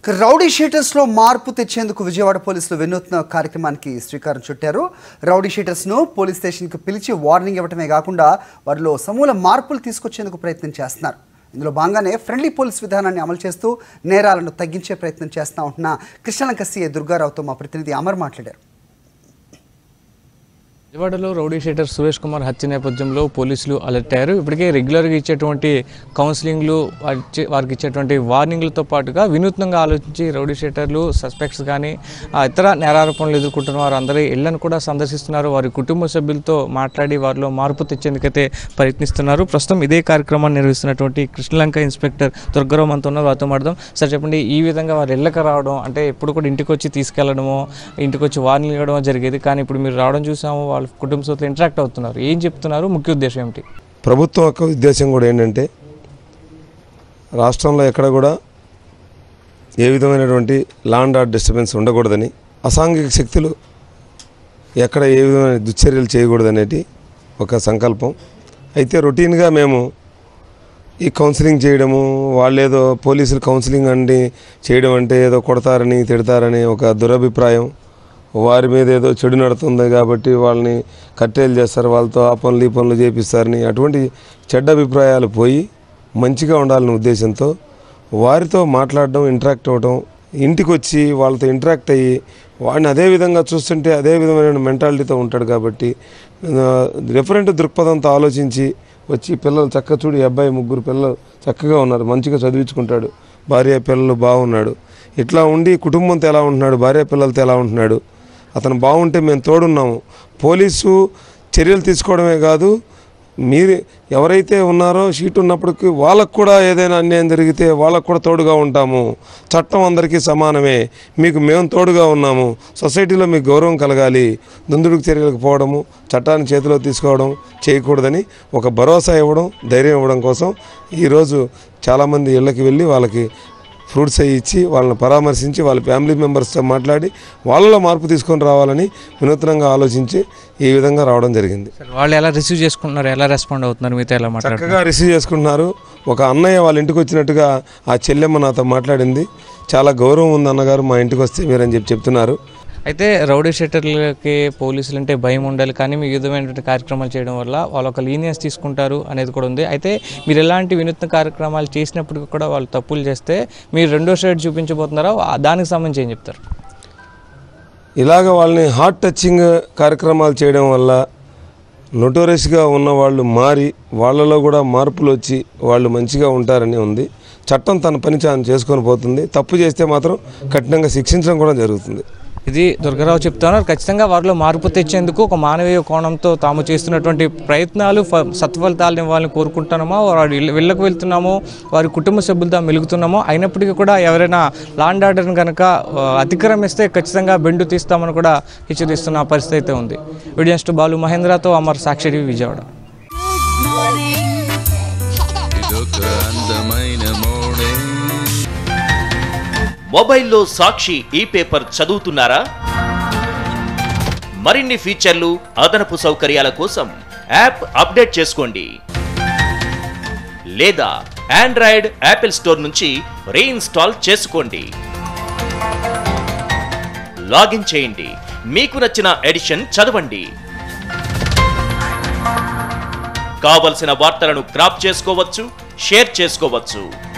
rowdy షీటర్స్లో మార్పు తెచ్చేందుకు విజయవాడ పోలీసులు వినూత్న కార్యక్రమానికి శ్రీకారం చుట్టారు రౌడీ షీటర్స్ను పోలీస్ స్టేషన్కి పిలిచి వార్నింగ్ ఇవ్వటమే కాకుండా వారిలో సమూల మార్పులు తీసుకొచ్చేందుకు ప్రయత్నం చేస్తున్నారు ఇందులో భాగంగానే ఫ్రెండ్లీ పోలీస్ విధానాన్ని అమలు చేస్తూ నేరాలను తగ్గించే ప్రయత్నం చేస్తా ఉంటున్న కృష్ణలంక సీఏ దుర్గారావుతో మా ప్రతినిధి అమర్ మాట్లాడారు విజయవాడలో రౌడీ షీటర్ సురేష్ కుమార్ హత్య నేపథ్యంలో పోలీసులు అలర్ట్ అయ్యారు ఇప్పటికే రెగ్యులర్గా ఇచ్చేటువంటి కౌన్సిలింగ్లు వారి ఇచ్చే- వారికి ఇచ్చేటువంటి వార్నింగ్లతో పాటుగా వినూత్నంగా ఆలోచించి రౌడీ షీటర్లు సస్పెక్ట్స్ కానీ ఆ ఇతర నేరారోపణలు ఎదుర్కొంటున్న వారు అందరి ఇళ్లను కూడా సందర్శిస్తున్నారు వారి కుటుంబ సభ్యులతో మాట్లాడి వారిలో మార్పు తెచ్చేందుకైతే ప్రయత్నిస్తున్నారు ప్రస్తుతం ఇదే కార్యక్రమాన్ని నిర్వహిస్తున్నటువంటి కృష్ణలంక ఇన్స్పెక్టర్ దుర్గరావు మనతో ఉన్నారు వారితో మాట్లాడదాం సార్ చెప్పండి ఈ విధంగా వారి ఇళ్ళకి రావడం అంటే ఎప్పుడు కూడా ఇంటికి వచ్చి తీసుకెళ్లడమో ఇంటికి వచ్చి వార్నింగ్ ఇవ్వడమో జరిగేది కానీ ఇప్పుడు మీరు రావడం చూసాము వాళ్ళ కుటుంబ సభ్యులతో ఇంటరాక్ట్ అవుతున్నారు ఏం చెప్తున్నారు ముఖ్య ఉద్దేశం ఏమిటి ప్రభుత్వం యొక్క ఉద్దేశం కూడా ఏంటంటే రాష్ట్రంలో ఎక్కడ కూడా ఏ విధమైనటువంటి లాండ్ ఆర్డర్ డిస్టర్బెన్స్ ఉండకూడదని అసాంఘిక శక్తులు ఎక్కడ ఏ విధమైన దుశ్చర్యలు చేయకూడదనేది ఒక సంకల్పం అయితే రొటీన్గా మేము ఈ కౌన్సిలింగ్ చేయడము వాళ్ళేదో పోలీసులు కౌన్సిలింగ్ అండి చేయడం అంటే ఏదో కొడతారని తిడతారని ఒక దురభిప్రాయం వారి మీద ఏదో చెడు నడుతుంది కాబట్టి వాళ్ళని కట్టేలు చేస్తారు వాళ్ళతో ఆ పనులు ఈ పనులు చేపిస్తారని అటువంటి చెడ్డ అభిప్రాయాలు పోయి మంచిగా ఉండాలనే ఉద్దేశంతో వారితో మాట్లాడడం ఇంటరాక్ట్ అవ్వడం ఇంటికి వచ్చి వాళ్ళతో ఇంటరాక్ట్ అయ్యి వాడిని అదే విధంగా చూస్తుంటే అదే విధమైన మెంటాలిటీతో ఉంటాడు కాబట్టి డిఫరెంట్ దృక్పథంతో ఆలోచించి వచ్చి పిల్లలు చక్కగా చూడు ఈ అబ్బాయి ముగ్గురు పిల్లలు చక్కగా ఉన్నారు మంచిగా చదివించుకుంటాడు భార్య పిల్లలు బాగున్నాడు ఇట్లా ఉండి కుటుంబంతో ఎలా ఉంటున్నాడు భార్య పిల్లలతో ఎలా ఉంటున్నాడు అతను బాగుంటే మేము తోడున్నాము పోలీసు చర్యలు తీసుకోవడమే కాదు మీరు ఎవరైతే ఉన్నారో షీట్ ఉన్నప్పటికీ వాళ్ళకు కూడా ఏదైనా అన్యాయం జరిగితే వాళ్ళకు కూడా తోడుగా ఉంటాము చట్టం అందరికీ సమానమే మీకు మేము తోడుగా ఉన్నాము సొసైటీలో మీకు గౌరవం కలగాలి దుందుడుకు చర్యలకు పోవడము చట్టాన్ని చేతిలో తీసుకోవడం చేయకూడదని ఒక భరోసా ఇవ్వడం ధైర్యం ఇవ్వడం కోసం ఈరోజు చాలామంది ఇళ్ళకి వెళ్ళి వాళ్ళకి ఫ్రూట్స్ అవి ఇచ్చి వాళ్ళని పరామర్శించి వాళ్ళ ఫ్యామిలీ మెంబర్స్తో మాట్లాడి వాళ్ళలో మార్పు తీసుకొని రావాలని వినూత్నంగా ఆలోచించి ఈ విధంగా రావడం జరిగింది సార్ వాళ్ళు ఎలా రిసీవ్ చేసుకుంటున్నారు ఎలా రెస్పాండ్ అవుతున్నారు మీతో ఎలా మాట్లాడుతున్నారు చక్కగా రిసీవ్ చేసుకుంటున్నారు ఒక అన్నయ్య వాళ్ళ ఇంటికి వచ్చినట్టుగా ఆ చెల్లెమ్మ నాతో మాట్లాడింది చాలా గౌరవం ఉంది అన్నగారు మా ఇంటికి వస్తే మీరని చెప్పి చెప్తున్నారు అయితే రౌడీ షెటర్లకి పోలీసులు అంటే భయం ఉండాలి కానీ మీ విధమైనటువంటి కార్యక్రమాలు చేయడం వల్ల వాళ్ళు ఒక లీనియన్స్ తీసుకుంటారు అనేది కూడా ఉంది అయితే మీరు ఎలాంటి వినూత్న కార్యక్రమాలు చేసినప్పటికీ కూడా వాళ్ళు తప్పులు చేస్తే మీరు రెండో సైడ్ చూపించబోతున్నారా ఆ- దానికి సంబంధించి ఏం చెప్తారు ఇలాగ వాళ్ళని హార్ట్ టచింగ్ కార్యక్రమాలు చేయడం వల్ల నొటోరియస్గా ఉన్న వాళ్ళు మారి వాళ్ళలో కూడా మార్పులు వచ్చి వాళ్ళు మంచిగా ఉంటారని ఉంది చట్టం తన పని తాను చేసుకొని పోతుంది తప్పు చేస్తే మాత్రం కఠినంగా శిక్షించడం కూడా జరుగుతుంది ఇది దుర్గారావు చెప్తున్నారు ఖచ్చితంగా వారిలో మార్పు తెచ్చేందుకు ఒక మానవీయ కోణంతో తాము చేస్తున్నటువంటి ప్రయత్నాలు ఫ- సత్ఫలితాలను ఇవ్వాలని కోరుకుంటున్నామో వారి ఇళ్ళ- ఇళ్ళకు వెళ్తున్నామో వారి కుటుంబ సభ్యులతో మెలుగుతున్నామో అయినప్పటికీ కూడా ఎవరైనా లాండ్ ఆర్డర్ని కనుక ఆ, అతిక్రమిస్తే ఖచ్చితంగా బెండు తీస్తామని కూడా హెచ్చరిస్తున్న పరిస్థితి అయితే ఉంది వీడియోస్ట్ బాలు మహేంద్రతో అమర్ సాక్షి టీవీ విజయవాడ ఇదొక అందమైన మోడే మొబైల్లో సాక్షి ఈ పేపర్ చదువుతున్నారా మరిన్ని ఫీచర్లు అదనపు సౌకర్యాల కోసం యాప్ అప్డేట్ చేసుకోండి లేదా ఆండ్రాయిడ్ యాపిల్ స్టోర్ నుంచి రీఇన్స్టాల్ చేసుకోండి లాగిన్ చేయండి మీకు నచ్చిన ఎడిషన్ చదవండి కావలసిన వార్తలను క్రాప్ చేసుకోవచ్చు షేర్ చేసుకోవచ్చు